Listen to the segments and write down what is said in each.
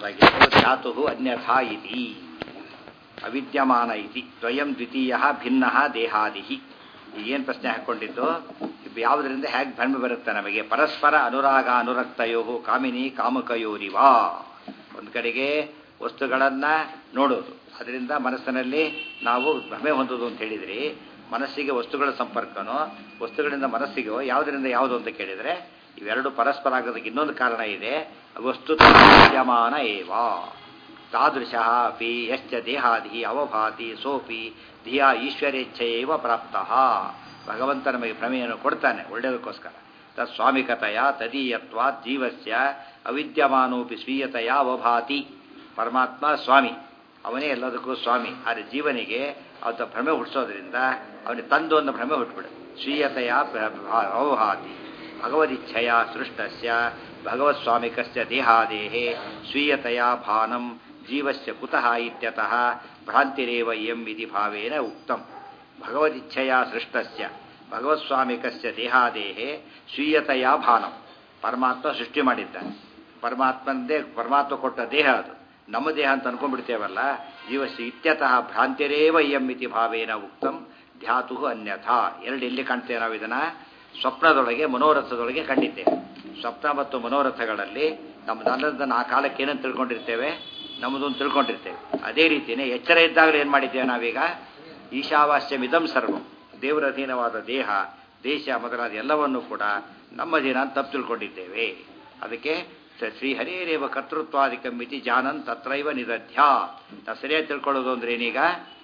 ಮಾಡಬಹುದಾಗಿತ್ತು ಧಾತು ಅನ್ಯಥಾ ಇತಿ ಅವಿದ್ಯಮಾನ ಇತಿ ದ್ವಯಂ ದ್ವಿತೀಯ ಭಿನ್ನ ದೇಹಾದಿ ಏನು ಪ್ರಶ್ನೆ ಹಾಕ್ಕೊಂಡಿದ್ದು ಯಾವುದರಿಂದ ಹೇಗೆ ಭ್ರಮೆ ಬರುತ್ತೆ ನಮಗೆ ಪರಸ್ಪರ ಅನುರಾಗ ಅನುರಕ್ತಯೋ ಕಾಮಿನಿ ಕಾಮಕಯೋರಿವಾ ಒಂದು ಕಡೆಗೆ ವಸ್ತುಗಳನ್ನು ನೋಡೋದು ಅದರಿಂದ ಮನಸ್ಸಿನಲ್ಲಿ ನಾವು ಭ್ರಮೆ ಹೊಂದೋದು ಅಂತ ಹೇಳಿದ್ರಿ ಮನಸ್ಸಿಗೆ ವಸ್ತುಗಳ ಸಂಪರ್ಕನೋ ವಸ್ತುಗಳಿಂದ ಮನಸ್ಸಿಗೋ ಯಾವುದರಿಂದ ಯಾವುದು ಅಂತ ಕೇಳಿದರೆ ಇವೆರಡು ಪರಸ್ಪರ ಆಗೋದಕ್ಕೆ ಇನ್ನೊಂದು ಕಾರಣ ಇದೆ ವಸ್ತು ವಿದ್ಯಮಾನ ಏವಾ ತಾದೃಶ ಅಪಿ ಯಶ್ಚ ದೇಹಾದಿ ಅವಭಾತಿ ಸೋಪಿ ಧಿಯಾ ಈಶ್ವರೇಚ್ಛೆಯವ ಪ್ರಾಪ್ತ ಭಗವಂತ ನಮಗೆ ಪ್ರಮೇಯನ್ನು ಕೊಡ್ತಾನೆ ಒಳ್ಳೆಯದಕ್ಕೋಸ್ಕರ ತತ್ ಸ್ವಾಮಿಕತೆಯ ತದೀಯತ್ವ ಜೀವಸ್ಯ ಅವಿದ್ಯಮಾನೋಪಿ ಸ್ವೀಯತೆಯ ಅವಭಾತಿ ಪರಮಾತ್ಮ ಸ್ವಾಮಿ ಅವನೇ ಎಲ್ಲದಕ್ಕೂ ಸ್ವಾಮಿ ಆದರೆ ಜೀವನಿಗೆ ಅವತ್ತ ಭ್ರಮೆ ಹುಟ್ಟಿಸೋದ್ರಿಂದ ಅವನಿಗೆ ತಂದು ಒಂದು ಭ್ರಮೆ ಹುಟ್ಟುಬಿಡು ಸ್ವೀಯತೆಯ ಅವಭಾತಿ ಭಗವದಿಚ್ಛೆಯ ಸೃಷ್ಟಸ್ಯ ಭಗವತ್ಸ್ವಾಮಿಕಸ್ಯ ದೇಹಾದೇಹೇ ಸ್ವೀಯತೆಯ ಭಾನಂ ಜೀವಸ್ಯ ಕುತಃ ಇತ್ಯತಃ ಭ್ರಾಂತಿರೇವ ಇಯಂ ಇತಿ ಭಾವೇನ ಉಕ್ತಂ ಭಗವದಿಚ್ಛೆಯ ಸೃಷ್ಟಸ್ಯ ಭಗವತ್ಸ್ವಾಮಿಕಸ್ಯ ದೇಹಾದೇಹೇ ಸ್ವೀಯತೆಯ ಭಾನಂ ಪರಮಾತ್ಮ ಸೃಷ್ಟಿ ಮಾಡಿದ್ದಾನೆ ಪರಮಾತ್ಮಂದೇ ಪರಮಾತ್ಮ ಕೊಟ್ಟ ದೇಹ ಅದು ನಮ್ಮ ದೇಹ ಅಂತ ಅನ್ಕೊಂಡ್ಬಿಡ್ತೇವಲ್ಲ ಜೀವಸ್ಯ ಇತ್ಯತಃ ಭ್ರಾಂತಿರೇವ ಇಯಂ ಇತಿ ಭಾವೇನ ಉಕ್ತಂ ಧ್ಯಾತು ಅನ್ಯಥಾ ಎರಡು ಎಲ್ಲಿ ಕಾಣ್ತೇವೆ ನಾವು ಇದನ್ನ ಸ್ವಪ್ನದೊಳಗೆ ಮನೋರಥದೊಳಗೆ ಕಂಡಿದ್ದೇವೆ ಸ್ವಪ್ನ ಮತ್ತು ಮನೋರಥಗಳಲ್ಲಿ ನಮ್ಮ ನನ್ನದನ್ನು ಆ ಕಾಲಕ್ಕೆ ಏನಂತ ತಿಳ್ಕೊಂಡಿರ್ತೇವೆ ನಮ್ಮದೊಂದು ತಿಳ್ಕೊಂಡಿರ್ತೇವೆ ಅದೇ ರೀತಿಯೇ ಎಚ್ಚರ ಇದ್ದಾಗಲೂ ಏನು ಮಾಡಿದ್ದೇವೆ ನಾವೀಗ ಈಶಾವಾಸ್ಯಮಿದಂ ಸರ್ವಂ ದೇವರ ಅಧೀನವಾದ ದೇಹ ದೇಶ ಮೊದಲಾದ ಎಲ್ಲವನ್ನೂ ಕೂಡ ನಮ್ಮ ಅಧೀನ ಅಂತ ತಪ್ಪು ತಿಳ್ಕೊಂಡಿದ್ದೇವೆ ಅದಕ್ಕೆ ಶ್ರೀಹರೇರೇವ ಕರ್ತೃತ್ವಾದಿಕ ಮಿತಿ ಜಾನನ್ ತತ್ರೈವ ನಿದಧ್ಯ ನಾವು ಸರಿಯಾಗಿ ತಿಳ್ಕೊಳ್ಳೋದು ಅಂದ್ರೆ ಏನೀಗ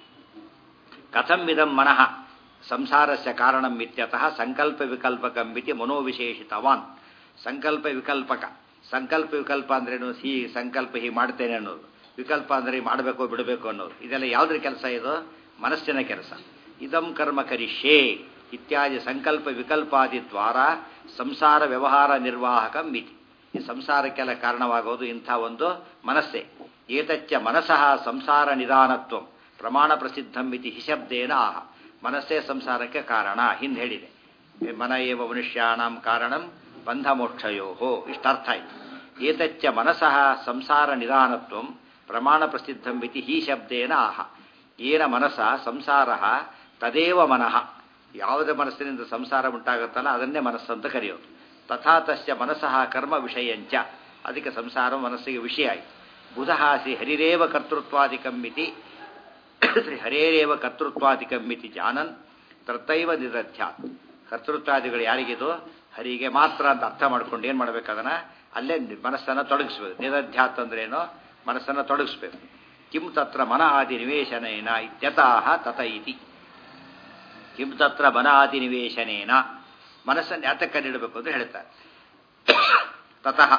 ಕಥಂ ಇದಂ ಮನಃ ಸಂಸಾರಸ್ಯ ಕಾರಣಂ ಇತ್ಯತಃ ಸಂಕಲ್ಪ ವಿಕಲ್ಪಕಂ ಮಿತಿ ಮನೋವಿಶೇಷಿತವಾನ್ ಸಂಕಲ್ಪ ವಿಕಲ್ಪಕ ಸಂಕಲ್ಪ ವಿಕಲ್ಪ ಅಂದ್ರೇನು ಹೀ ಸಂಕಲ್ಪ ಹೀಗೆ ಮಾಡ್ತೇನೆ ಅನ್ನೋದು ವಿಕಲ್ಪ ಅಂದ್ರೆ ಮಾಡಬೇಕು ಬಿಡಬೇಕು ಅನ್ನೋದು ಇದೆಲ್ಲ ಯಾವುದ್ರ ಕೆಲಸ ಇದು ಮನಸ್ಸಿನ ಕೆಲಸ ಇದಂ ಕರ್ಮ ಕರಿಷ್ಯೇ ಇತ್ಯಾದಿ ಸಂಕಲ್ಪ ವಿಕಲ್ಪಾದಿ ದ್ವಾರ ಸಂಸಾರ ವ್ಯವಹಾರ ನಿರ್ವಾಹಕ ಮಿತಿ ಈ ಸಂಸಾರಕ್ಕೆಲ್ಲ ಕಾರಣವಾಗೋದು ಇಂಥ ಒಂದು ಮನಸ್ಸೇ ಏತಚ್ಚ ಮನಸಃ ಸಂಸಾರ ನಿಧಾನತ್ವ ಪ್ರಮಾಣ ಪ್ರಸಿದ್ಧಂ ಮಿತಿ ಹಿಶಬ್ದೇನ ಆಹ ಮನಸ್ಸೇ ಸಂಸಾರಕ್ಕೆ ಕಾರಣ ಹಿಂದೆ ಹೇಳಿದೆ ಮನ ಏವ ಮನುಷ್ಯಾಣಂ ಕಾರಣಂ ಬಂಧ ಮೋಕ್ಷಯೋ ಇಷ್ಟರ್ಥ ಆಯ್ತು ಏತಚ್ಚ ಮನಸಃ ಸಂಸಾರ ನಿಧಾನತ್ವ ಪ್ರಮಾಣ ಪ್ರಸಿದ್ಧಂ ಮಿತಿ ಹಿ ಶಬ್ದೇನ ಆಹ ಏನ ಮನಸ ಸಂಸಾರ ತದೇವ ಮನಃ ಯಾವುದೇ ಮನಸ್ಸಿನಿಂದ ಸಂಸಾರ ಉಂಟಾಗುತ್ತಲ್ಲ ಅದನ್ನೇ ಮನಸ್ಸಂತ ಕರೆಯೋದು ತಥಾ ತಸ್ಯ ಮನಸಃ ಕರ್ಮ ವಿಷಯಂಚ ಅದಕ್ಕೆ ಸಂಸಾರ ಮನಸ್ಸಿಗೆ ವಿಷಯ ಆಯಿತು ಬುಧಃ ಶ್ರೀ ಹರಿರೇವ ಕರ್ತೃತ್ವಾದಿಕಂ ಮಿತಿ ಶ್ರೀ ಹರೇರೇವ ಕರ್ತೃತ್ವಾದಿಕಂ ಮಿತಿ ಜಾನನ್ ತರ್ತೈವ ನಿರಧ್ಯಾತ್ ಕರ್ತೃತ್ವಾದಿಗಳು ಯಾರಿಗಿದು ಹರಿಗೆ ಮಾತ್ರ ಅಂತ ಅರ್ಥ ಮಾಡ್ಕೊಂಡು ಏನು ಮಾಡ್ಬೇಕು ಅದನ್ನ ಅಲ್ಲೇ ಮನಸ್ಸನ್ನು ತೊಡಗಿಸ್ಬೇಕು ನಿರಧ್ಯಾತ್ ಅಂದ್ರೇನು ಮನಸ್ಸನ್ನು ತೊಡಗಿಸ್ಬೇಕು ಕಿಂ ತತ್ರ ಮನ ಆದಿ ನಿವೇಶನೇನ ಇತ್ಯತಃ ತತ ಇತಿ ಕಿಂ ತತ್ರ ಮನ ಆದಿ ನಿವೇಶನೇನ ಮನಸ್ಸನ್ನು ಯಾತಕ್ಕೆ ನೀಡಬೇಕು ಅಂತ ಹೇಳ್ತಾರೆ ತತಃ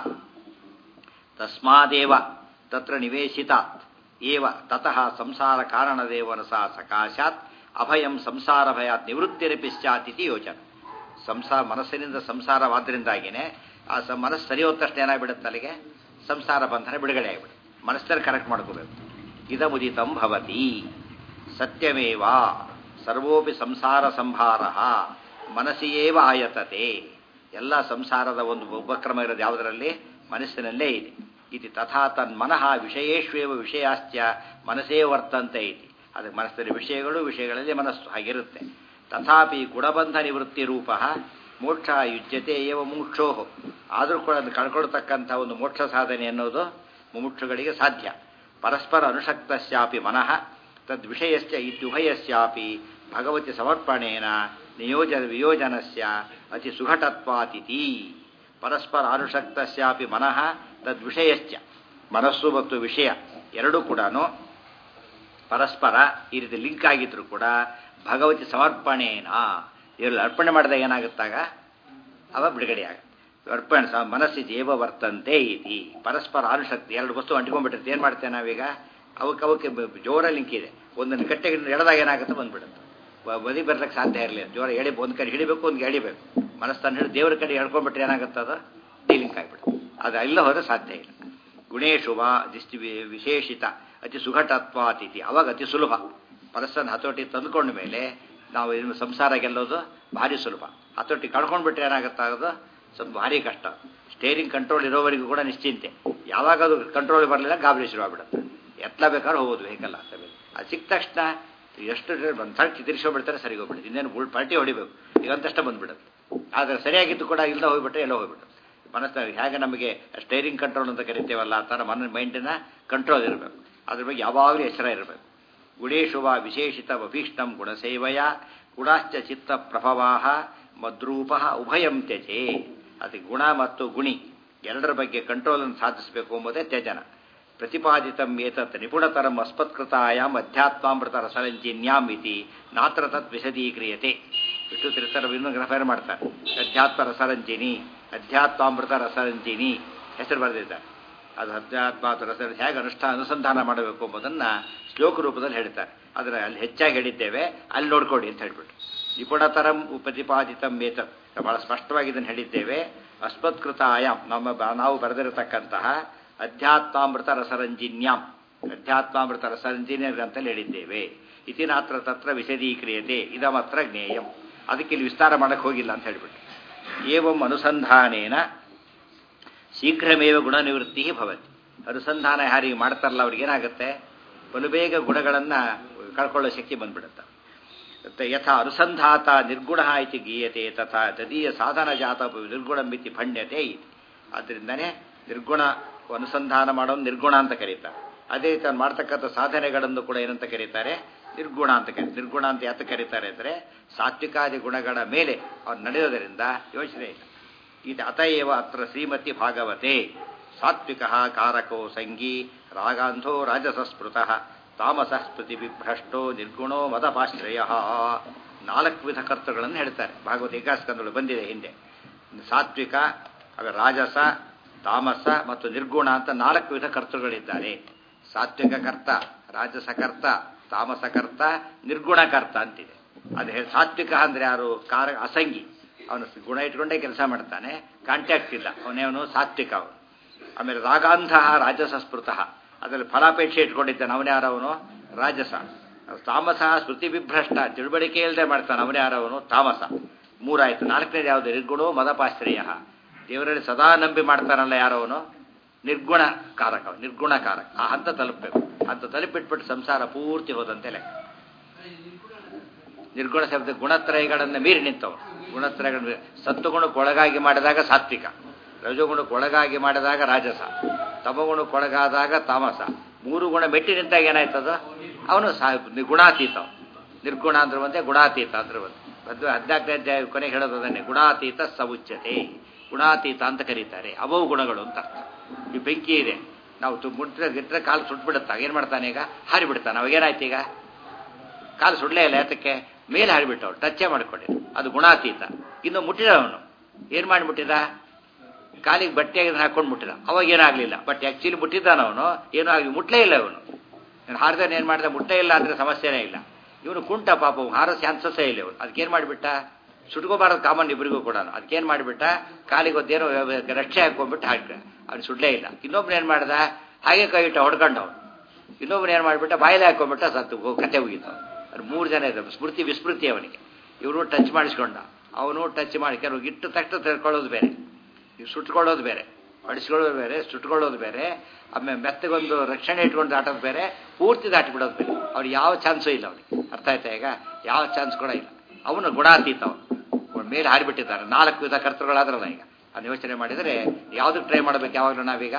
ತಸ್ಮಾದೇವ ತತ್ರ ನಿವೇಶಿತಾತ್ ಏವ ತತಃ ಸಂಸಾರ ಕಾರಣದೇವನಸ ಸಕಾಶಾತ್ ಅಭಯಂ ಸಂಸಾರ ಭಯಾತ್ ನಿವೃತ್ತಿರಪಿ ಸ್ಯಾತ್ ಇತಿ ಯೋಚನೆ ಸಂಸಾರ ಮನಸ್ಸಿನಿಂದ ಸಂಸಾರವಾದ್ದರಿಂದಾಗಿನೇ ಆ ಸ ಮನಸ್ಸು ಸರಿ ಹೋದ ತಕ್ಷಣ ಏನಾಗ್ಬಿಡುತ್ತೆ ಅಲ್ಲಿಗೆ ಸಂಸಾರ ಬಂಧನ ಬಿಡುಗಡೆ ಆಗಿಬಿಡುತ್ತೆ ಮನಸ್ಸಲ್ಲಿ ಕರೆಕ್ಟ್ ಮಾಡ್ಕೋಬೇಕು ಇದಮುದಿತಂ ಭವತಿ ಸತ್ಯಮೇವ ಸರ್ವೋಪಿ ಸಂಸಾರ ಸಂಹಾರ ಮನಸ್ಸಿಯೇವ ಆಯತತೆ ಎಲ್ಲ ಸಂಸಾರದ ಒಂದು ಉಪಕ್ರಮ ಇರೋದು ಯಾವುದರಲ್ಲಿ ಮನಸ್ಸಿನಲ್ಲೇ ಇದೆ ಇದು ತಥಾ ತನ್ಮನಃ ವಿಷಯೇಶ್ವೇವ ವಿಷಯಾಶ್ಚ ಮನಸ್ಸೇ ವರ್ತಂತೆ ಇತಿ ಅದಕ್ಕೆ ಮನಸ್ಸಲ್ಲಿ ವಿಷಯಗಳು ವಿಷಯಗಳಲ್ಲಿ ಮನಸ್ಸು ಹಾಗಿರುತ್ತೆ ತಥಾಪಿ ಗುಣಬಂಧ ನಿವೃತ್ತಿ ರೂಪ ಮೋಕ್ಷ ಯುಜ್ಯತೆ ಏವ ಮುಮುಕ್ಷೋ ಆದರೂ ಕೂಡ ಅದು ಕಳ್ಕೊಳ್ತಕ್ಕಂಥ ಒಂದು ಮೋಕ್ಷ ಸಾಧನೆ ಅನ್ನೋದು ಮುಮುಕ್ಷುಗಳಿಗೆ ಸಾಧ್ಯ ಪರಸ್ಪರ ಅನುಷಕ್ತಸ್ಯಾಪಿ ಮನಃ ತದ್ವಿಷಯಸ್ಯ ಇತ್ಯುಭಯಸ್ಯಾಪಿ ಭಗವತಿ ಸಮರ್ಪಣೇನ ನಿಯೋಜನ ವಿಯೋಜನಸ್ಯ ಅತಿ ಸುಘಟತ್ವಾತಿಥಿ ಪರಸ್ಪರ ಅನುಷಕ್ತಸ್ಯಾಪಿ ಮನಃ ತದ್ವಿಷಯಶ್ಚ ಮನಸ್ಸು ಮತ್ತು ವಿಷಯ ಎರಡೂ ಕೂಡ ಪರಸ್ಪರ ಈ ರೀತಿ ಲಿಂಕ್ ಆಗಿದ್ರು ಕೂಡ ಭಗವತಿ ಸಮರ್ಪಣೇನ ಇವ್ರಲ್ಲಿ ಅರ್ಪಣೆ ಮಾಡಿದಾಗ ಏನಾಗುತ್ತಾಗ ಅವ ಬಿಡುಗಡೆ ಆಗುತ್ತೆ ಅರ್ಪಣೆ ಸ ಮನಸ್ಸಿ ಜೀವ ವರ್ತಂತೆ ಇತಿ ಪರಸ್ಪರ ಅನುಶಕ್ತಿ ಎರಡು ವಸ್ತು ಅಂಟ್ಕೊಂಡ್ಬಿಟ್ಟಿರುತ್ತೆ ಏನು ಮಾಡ್ತೇವೆ ನಾವೀಗ ಅವಕ್ಕೆ ಅವಕ್ಕೆ ಜೋರ ಲಿಂಕ್ ಇದೆ ಒಂದನ್ನು ಕಟ್ಟೆಗೆ ಎಳೆದಾಗ ಏನಾಗುತ್ತೆ ಬಂದ್ಬಿಡುತ್ತೆ ಬದಿ ಬರ್ಲಿಕ್ಕೆ ಸಾಧ್ಯ ಇರಲಿಲ್ಲ ಜೋರ ಎಳಿ ಒಂದು ಕಡೆ ಹಿಡಿಬೇಕು ಒಂದು ಎಳಿಬೇಕು ಮನಸ್ಸನ್ನು ಹಿಡಿದು ದೇವರ ಕಡೆ ಹೇಳ್ಕೊಂಡ್ಬಿಟ್ರೆ ಏನಾಗುತ್ತೆ ಅದು ಡೀಲಿಂಕ್ ಆಗಿಬಿಡುತ್ತೆ ಅದು ಎಲ್ಲ ಹೋದ್ರೆ ಸಾಧ್ಯ ಇಲ್ಲ ಗುಣೇಶು ವಾ ದಿಷ್ಟಿ ವಿಶೇಷಿತ ಅತಿ ಸುಘಟತ್ವಾತಿಥಿ ಅವಾಗ ಅತಿ ಸುಲಭ ಮನಸ್ಸನ್ನು ಹತೋಟಿ ತಂದುಕೊಂಡ ಮೇಲೆ ನಾವು ಇನ್ನು ಸಂಸಾರ ಗೆಲ್ಲೋದು ಭಾರಿ ಸುಲಭ ಹತೋಟಿ ಕಳ್ಕೊಂಡ್ಬಿಟ್ರೆ ಏನಾಗುತ್ತಾಗೋದು ಸ್ವಲ್ಪ ಭಾರಿ ಕಷ್ಟ ಸ್ಟೇರಿಂಗ್ ಕಂಟ್ರೋಲ್ ಇರೋವರೆಗೂ ಕೂಡ ನಿಶ್ಚಿಂತೆ ಯಾವಾಗ ಅದು ಕಂಟ್ರೋಲ್ ಬರಲಿಲ್ಲ ಗಾಬರಿ ಶುರು ಆಗ್ಬಿಡುತ್ತೆ ಎತ್ಲ ಬೇಕಾದ್ರೆ ಹೋಗೋದು ವೆಹಿಕಲ್ ಅಂತ ಮೇಲೆ ಅದು ಸಿಕ್ಕ ತಕ್ಷಣ ಎಷ್ಟು ಒಂದು ಸರ್ಟಿ ತಿರ್ಸ್ಕೊಂಡ್ಬಿಡ್ತಾರೆ ಸರಿ ಹೋಗ್ಬಿಡುತ್ತೆ ಇನ್ನೇನು ಬುಲ್ ಪಲ್ಟಿ ಹೊಡಿಬೇಕು ಈಗ ಅಂತಷ್ಟೇ ಬಂದ್ಬಿಡುತ್ತೆ ಆದರೆ ಸರಿಯಾಗಿದ್ದು ಕೂಡ ಇಲ್ಲದೆ ಹೋಗ್ಬಿಟ್ರೆ ಎಲ್ಲ ಹೋಗ್ಬಿಡುತ್ತೆ ಮನಸ್ಸಿನಲ್ಲಿ ಹೇಗೆ ನಮಗೆ ಸ್ಟೈರಿಂಗ್ ಕಂಟ್ರೋಲ್ ಅಂತ ಕರಿತೇವಲ್ಲ ಆ ಥರ ಮನ ಮೈಂಡಿನ ಕಂಟ್ರೋಲ್ ಇರಬೇಕು ಅದ್ರ ಬಗ್ಗೆ ಯಾವಾಗಲೂ ಎಚ್ಚರ ಇರಬೇಕು ಗುಣೇಶುವ ವಿಶೇಷಿತ ವಭೀಷ್ಟಂ ಗುಣಸೇವಯ ಗುಣಾಶ್ಚ ಚಿತ್ತ ಪ್ರಭವಾಹ ಮದ್ರೂಪ ಉಭಯಂ ತ್ಯಜೆ ಅದಕ್ಕೆ ಗುಣ ಮತ್ತು ಗುಣಿ ಎರಡರ ಬಗ್ಗೆ ಕಂಟ್ರೋಲನ್ನು ಸಾಧಿಸಬೇಕು ಎಂಬುದೇ ತ್ಯಜನ ಪ್ರತಿಪಾದಿತಂ ಏತತ್ ನಿಪುಣತರಂ ಅಸ್ಪತ್ಕೃತಾಯಾಮ್ ಅಧ್ಯಾತ್ಮಾಮೃತ ರಸರಂಜಿನ್ಯಾಮ್ ಇತಿ ನಾತ್ರ ತತ್ ವಿಶದೀಕ್ರಿಯತೆ ವಿಷ್ಣು ತೀರ್ಥರ ಇನ್ನೂ ರೆಫರ್ ಮಾಡ್ತಾರೆ ಅಧ್ಯಾತ್ಮ ರಸರಂಜಿನಿ ಅಧ್ಯಾತ್ಮಾಮೃತ ರಸರಂಜಿನಿ ಹೆಸರು ಬರೆದಿದ್ದಾರೆ ಅದು ಅಧ್ಯಾತ್ಮ ರಸ ಹೇಗೆ ಅನುಷ್ಠಾನ ಅನುಸಂಧಾನ ಮಾಡಬೇಕು ಎಂಬುದನ್ನು ಶ್ಲೋಕ ರೂಪದಲ್ಲಿ ಹೇಳ್ತಾರೆ ಆದರೆ ಅಲ್ಲಿ ಹೆಚ್ಚಾಗಿ ಹೇಳಿದ್ದೇವೆ ಅಲ್ಲಿ ನೋಡ್ಕೊಡಿ ಅಂತ ಹೇಳ್ಬಿಟ್ಟು ನಿಪುಣತರಂ ಪ್ರತಿಪಾದಿತಂ ಏತತ್ ಬಹಳ ಸ್ಪಷ್ಟವಾಗಿ ಇದನ್ನು ಹೇಳಿದ್ದೇವೆ ಅಸ್ಮತ್ಕೃತಾಯಾಮ್ ನಮ್ಮ ಬ- ನಾವು ಬರೆದಿರತಕ್ಕಂತಹ ಅಧ್ಯಾತ್ಮಾಮೃತ ರಸರಂಜಿನ್ಯಾಂ ಅಧ್ಯಾತ್ಮಾಮೃತ ರಸರಂಜಿನಿ ಅಂತಲ್ಲಿ ಹೇಳಿದ್ದೇವೆ ಇತಿನಾತ್ರ ತತ್ರ ವಿಶದೀಕ್ರಿಯತೆ ಇದಮತ್ರ ಜ್ಞೇಯಂ ಅದಕ್ಕೆ ಇಲ್ಲಿ ವಿಸ್ತಾರ ಮಾಡಕ್ಕೆ ಹೋಗಿಲ್ಲ ಅಂತ ಹೇಳ್ಬಿಟ್ಟು ಏವಂ ಅನುಸಂಧಾನೇನ ಶೀಘ್ರಮೇವ ಗುಣನಿವೃತ್ತಿ ಭವತಿ ಅನುಸಂಧಾನ ಯಾರಿಗೆ ಮಾಡ್ತಾರಲ್ಲ ಅವ್ರಿಗೆ ಏನಾಗುತ್ತೆ ಬಲು ಬೇಗ ಗುಣಗಳನ್ನು ಕಳ್ಕೊಳ್ಳೋ ಶಕ್ತಿ ಬಂದ್ಬಿಡುತ್ತೆ ಮತ್ತೆ ಯಥಾ ಅನುಸಂಧಾತ ನಿರ್ಗುಣ ಇತಿ ಗೀಯತೆ ತಥಾ ತದೀಯ ಸಾಧನ ಜಾತ ನಿರ್ಗುಣಮಿತಿ ಭಣ್ಯತೆ ಇತಿ ಆದ್ದರಿಂದನೇ ನಿರ್ಗುಣ ಅನುಸಂಧಾನ ಮಾಡೋನು ನಿರ್ಗುಣ ಅಂತ ಕರೀತಾರೆ ಅದೇ ತಾನು ಮಾಡ್ತಕ್ಕಂಥ ಸಾಧನೆಗಳನ್ನು ಕೂಡ ಏನಂತ ಕರೀತಾರೆ ನಿರ್ಗುಣ ಅಂತ ಕರೀತಾರೆ ನಿರ್ಗುಣ ಅಂತ ಯಾತ ಕರೀತಾರೆ ಅಂದರೆ ಸಾತ್ವಿಕಾದಿ ಗುಣಗಳ ಮೇಲೆ ಅವ್ರು ನಡೆಯೋದರಿಂದ ಯೋಚನೆ ಇಲ್ಲ ಇದು ಅತಯೇವ ಅತ್ರ ಶ್ರೀಮತಿ ಭಾಗವತೆ ಸಾತ್ವಿಕ ಕಾರಕೋ ಸಂಗೀ ರಾಗಾಂಧೋ ರಾಜಸಸ್ಮೃತ ತಾಮಸ ಸ್ಮೃತಿ ಬಿಭ್ರಷ್ಟೋ ನಿರ್ಗುಣೋ ಮದಪಾಶ್ರಯ ನಾಲ್ಕು ವಿಧ ಕರ್ತೃಗಳನ್ನು ಹೇಳ್ತಾರೆ ಭಾಗವತ ಏಕಾಸ್ಕಂದಗಳು ಬಂದಿದೆ ಹಿಂದೆ ಸಾತ್ವಿಕ ಆಮೇಲೆ ರಾಜಸ ತಾಮಸ ಮತ್ತು ನಿರ್ಗುಣ ಅಂತ ನಾಲ್ಕು ವಿಧ ಕರ್ತೃಗಳಿದ್ದಾರೆ ಸಾತ್ವಿಕ ಕರ್ತ ರಾಜಸ ಕರ್ತ ತಾಮಸ ಕರ್ತ ನಿರ್ಗುಣ ಕರ್ತ ಅಂತಿದೆ ಅದು ಹೇಳಿ ಸಾತ್ವಿಕ ಅಂದ್ರೆ ಯಾರು ಕಾರ ಅಸಂಗಿ ಅವನು ಗುಣ ಇಟ್ಕೊಂಡೇ ಕೆಲಸ ಮಾಡ್ತಾನೆ ಕಾಂಟ್ಯಾಕ್ಟ್ ಇಲ್ಲ ಅವನೇವನು ಸಾತ್ವಿಕ ಅವನು ಆಮೇಲೆ ರಾಗಾಂಧ ರಾಜಸ ಸ್ಮೃತ ಅದರಲ್ಲಿ ಫಲಾಪೇಕ್ಷೆ ಇಟ್ಕೊಂಡಿದ್ದಾನೆ ಅವನ್ಯಾರವನು ರಾಜಸ ತಾಮಸ ಸ್ಮೃತಿ ವಿಭ್ರಷ್ಟ ತಿಳುವಳಿಕೆ ಇಲ್ಲದೆ ಮಾಡ್ತಾನೆ ಅವನ್ಯಾರವನು ತಾಮಸ ಮೂರಾಯ್ತು ನಾಲ್ಕನೇದು ಯಾವುದು ನಿರ್ಗುಣೋ ಮದಪಾಶ್ರಯ ದೇವರಲ್ಲಿ ಸದಾ ನಂಬಿ ಮಾಡ್ತಾನಲ್ಲ ಯಾರವನು ನಿರ್ಗುಣ ಕಾರಕ ನಿರ್ಗುಣ ಕಾರಕ ಆ ಹಂತ ತಲುಪಬೇಕು ಹಂತ ತಲುಪಿಟ್ಬಿಟ್ಟು ಸಂಸಾರ ಪೂರ್ತಿ ಹೋದಂತೆ ಲೆಕ್ಕ ನಿರ್ಗುಣ ಶಬ್ದ ಗುಣತ್ರಯಗಳನ್ನು ಮೀರಿ ನಿಂತವು ಗುಣತ್ರಯಗಳನ್ನು ಸತ್ವಗುಣಕ್ಕೆ ಒಳಗಾಗಿ ಮಾಡಿದಾಗ ಸಾತ್ವಿಕ ರಜೋಗುಣಕ್ಕೆ ಒಳಗಾಗಿ ಮಾಡಿದಾಗ ರಾಜಸ ತಮಗುಣಕ್ಕೊಳಗಾದಾಗ ತಾಮಸ ಮೂರು ಗುಣ ಮೆಟ್ಟಿ ನಿಂತಾಗ ಏನಾಯ್ತದ ಅವನು ಸಾ ಗುಣಾತೀತ ಅವ್ನು. ನಿರ್ಗುಣ ಅಂದ್ರೆ ಒಂದೇ ಗುಣಾತೀತ ಅಂದ್ರೆ ಒಂದು ಅದು ಹದಿನಾಲ್ಕನೇ ಅಧ್ಯಾಯ ಕೊನೆಗೆ ಹೇಳೋದು ಅದನ್ನೇ ಗುಣಾತೀತ ಸವುಚ್ಯತೆ ಗುಣಾತೀತ ಅಂತ ಕರೀತಾರೆ ಅವವು ಗುಣಗಳು ಅಂತ ಅರ್ಥ ಈ ಬೆಂಕಿ ಇದೆ ನಾವು ತು- ಮುಟ್ಟಿದ್ರೆ ಗಿಟ್ರೆ ಕಾಲು ಸುಟ್ಬಿಡುತ್ತಾ ಏನು ಮಾಡ್ತಾನೆ ಈಗ ಹಾರಿ ಬಿಡ್ತಾನೆ ಅವಾಗ ಏನಾಯ್ತು ಈಗ ಕಾಲು ಸುಡ್ಲೇ ಇಲ್ಲ ಯಾತಕ್ಕೆ ಮೇಲೆ ಹಾರಿಬಿಟ್ಟವಳು ಟಚ್ಚೇ ಮಾಡ್ಕೊಂಡಿದ್ದು ಅದು ಗುಣಾತೀತ ಇನ್ನು ಮುಟ್ಟಿದ ಅವನು ಏನು ಮಾಡಿಬಿಟ್ಟಿದ ಕಾಲಿಗೆ ಬಟ್ಟೆ ಹಾಕೊಂಡು ಮುಟ್ಟಿದ ಅವಾಗ ಏನಾಗಲಿಲ್ಲ ಬಟ್ ಆ್ಯಕ್ಚುಲಿ ಮುಟ್ಟಿದ್ದಾನ ಅವನು ಏನೂ ಆಗಲಿ ಮುಟ್ಲೇ ಇಲ್ಲ ಅವನು ನಾನು ಹಾರಿದವನು ಏನು ಮಾಡಿದ ಮುಟ್ಟೇ ಇಲ್ಲ ಅಂದರೆ ಸಮಸ್ಯೆನೇ ಇಲ್ಲ ಇವನು ಕುಂಟ ಪಾಪ ಅವ್ನು ಹಾರೋ ಚಾನ್ಸಸ್ಸೇ ಇಲ್ಲ ಇವನು ಅದಕ್ಕೇನು ಮಾಡಿಬಿಟ್ಟ ಸುಟ್ಕೋಬಾರದು ಕಾಮನ್ ಇಬ್ಬರಿಗೂ ಕೂಡ ಅದಕ್ಕೇನು ಮಾಡಿಬಿಟ್ಟ ಕಾಲಿಗೆ ಒಂದೇನೋ ರಕ್ಷೆ ಹಾಕೊಂಡ್ಬಿಟ್ಟು ಹಾಕಿದ ಅವ್ನು ಸುಡ್ಲೇ ಇಲ್ಲ ಇನ್ನೊಬ್ನು ಏನು ಮಾಡ್ದ ಹಾಗೆ ಕೈ ಇಟ್ಟ ಹೊಡ್ಕೊಂಡ ಅವನು ಇನ್ನೊಬ್ನು ಏನು ಮಾಡಿಬಿಟ್ಟ ಬಾಯಿಲೆ ಹಾಕೊಂಡ್ಬಿಟ್ಟ ಸತ್ತು ಹೋ- ಕತೆ ಹೋಗಿತ್ತು ಅದು ಮೂರು ಜನ ಇದ್ದಾರೆ ಸ್ಮೃತಿ ವಿಸ್ಮೃತಿ ಅವನಿಗೆ ಇವರು ಟಚ್ ಮಾಡಿಸ್ಕೊಂಡ ಅವನು ಟಚ್ ಮಾಡಿ ಕೆಲವು ಇಟ್ಟು ತಕ್ಷಣ ತಿಳ್ಕೊಳ್ಳೋದು ಬೇರೆ ಇವು ಸುಟ್ಕೊಳ್ಳೋದು ಬೇರೆ ಅಡಿಸ್ಕೊಳ್ಳೋದು ಬೇರೆ ಸುಟ್ಕೊಳ್ಳೋದು ಬೇರೆ ಆಮೇಲೆ ಮೆತ್ತಗೊಂದು ರಕ್ಷಣೆ ಇಟ್ಕೊಂಡು ದಾಟೋದು ಬೇರೆ ಪೂರ್ತಿ ದಾಟಿಬಿಡೋದು ಬೇರೆ ಅವ್ರಿಗೆ ಯಾವ ಚಾನ್ಸು ಇಲ್ಲ ಅವನಿಗೆ ಅರ್ಥ ಆಯ್ತಾ ಈಗ ಯಾವ ಚಾನ್ಸ್ ಕೂಡ ಇಲ್ಲ ಅವನು ಗುಣಾತೀತ ಅವನು ಅವ್ನ ಮೇಲೆ ಹಾರಿಬಿಟ್ಟಿದ್ದಾರೆ ನಾಲ್ಕು ವಿಧ ಕರ್ತೃಗಳಾದ್ರಲ್ಲ ಈಗ ಅದನ್ನ ಯೋಚನೆ ಮಾಡಿದರೆ ಯಾವುದಕ್ಕೆ ಟ್ರೈ ಮಾಡಬೇಕು ಯಾವಾಗಲೂ ನಾವೀಗ